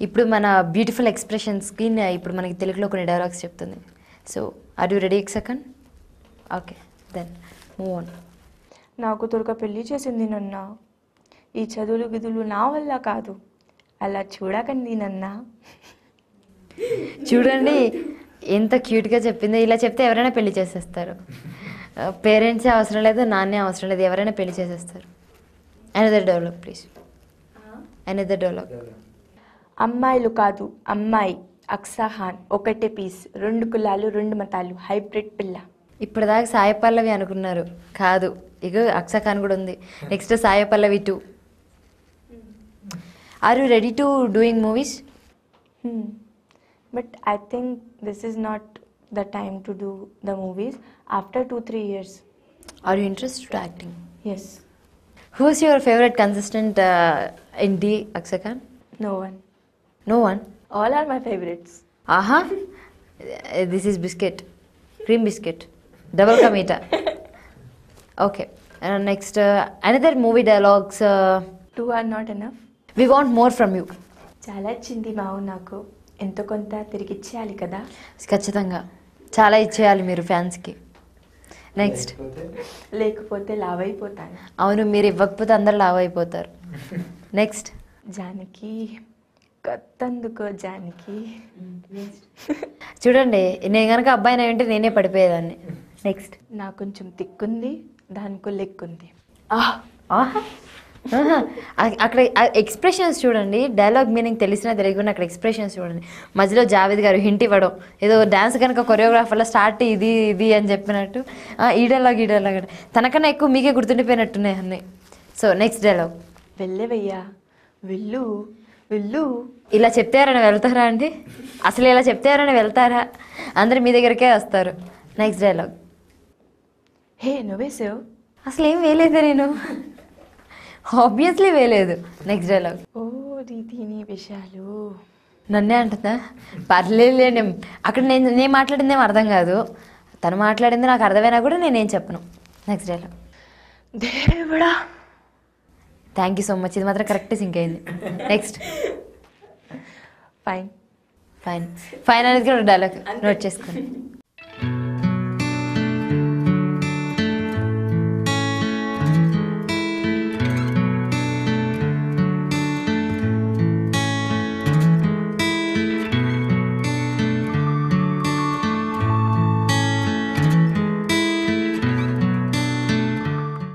ఇప్పుడు మన బ్యూటిఫుల్ ఎక్స్ప్రెషన్స్కి ఇప్పుడు మనకి తెలుగులో కొన్ని డైలాగ్స్ చెప్తుంది so are you ready second okay then move on నాకు త్వరగా పెళ్లి చేసింది నన్న ఈ చదువులు గిదులు నా వల్ల కాదు అలా చూడకండి నన్న చూడండి ఎంత క్యూట్గా చెప్పిందో ఇలా చెప్తే ఎవరైనా పెళ్లి చేసేస్తారు పేరెంట్సే అవసరం లేదు నాన్నే అవసరం లేదు ఎవరైనా పెళ్లి చేసేస్తారు another develop please another develop అమ్మాయిలు కాదు అమ్మాయి అక్సాహాన్ ఒకటే పీస్ రెండు కులాలు రెండు మతాలు హైబ్రిడ్ పిల్ల ఇప్పటిదాకా సాయి పల్లవి అనుకున్నారు కాదు ఇక అక్ష ఖాన్ కూడా ఉంది next Sai Pallavi two are you ready to doing movies but I think this is not the time to do the movies after two three years are you interest to acting yes who's your favourite consistent in the Aksha Khan no one no one all are my favourites ఆహా this is biscuit cream biscuit double కా మీటా okay next another movie dialogues two are not enough we want more from you చాలా ఇచ్చింది మావు నాకు ఎంతో కొంత తిరిగి ఇచ్చేయాలి కదా ఖచ్చితంగా చాలా ఇచ్చేయాలి మీరు ఫ్యాన్స్కి నెక్స్ట్ లేకపోతే లావ్ అయిపోతాను అవును మీరు ఇవ్వకపోతే అందరు లావ్ అయిపోతారు నెక్స్ట్ జానకి కత్తందుకో జానకి చూడండి నేను కనుక అబ్బాయిని అయి ఉంటే నేనే పడిపోయేదాన్ని నెక్స్ట్ నాకు కొంచెం తిక్కుంది దానికో లెక్కుంది ఆహా ఆహా. అ- అక్కడ ఎక్స్ప్రెషన్స్ చూడండి డైలాగ్ మీనింగ్ తెలిసినా తెలియకుండా అక్కడ ఎక్స్ప్రెషన్స్ చూడండి మధ్యలో జావేద్ గారు హింట్ ఇవ్వడం ఏదో డ్యాన్స్ కనుక కొరియోగ్రాఫర్లో స్టార్ట్ ఇది ఇది అని చెప్పినట్టు ఆ, ఈ డైలాగ్ ఈ డైలాగ్ అని. తనకన్నా ఎక్కువ మీకే గుర్తుండిపోయినట్టున్నాయి అన్నీ సో నెక్స్ట్ డైలాగ్ వెళ్ళవయ్యా వెళ్ళు వెళ్ళు ఇలా చెప్తే ఎవరైనా వెళ్తారా అండి అసలు ఇలా చెప్తే ఎవరైనా వెళ్తారా అందరు మీ దగ్గరికే వస్తారు నెక్స్ట్ డైలాగ్ హే నువ్వేసావు అసలు ఏం వేయలేదే నేను ఆబ్వియస్లీ వేయలేదు నెక్స్ట్ డైలాగ్ ఓ రీతి నీ విషయాలు నన్నే అంటుందా పర్లేదులే నేను అక్కడ నేను నేను మాట్లాడింది ఏం అర్థం కాదు తను మాట్లాడింది నాకు అర్థమైనా కూడా నేనేం చెప్పను నెక్స్ట్ డైలాగ్ దేవుడా థ్యాంక్ యూ సో మచ్ ఇది మాత్రం కరెక్ట్ సింక్ అయింది నెక్స్ట్ ఫైన్ ఫైన్ ఫైన్ అనేది కూడా డైలాగ్ నోట్ చేసుకోండి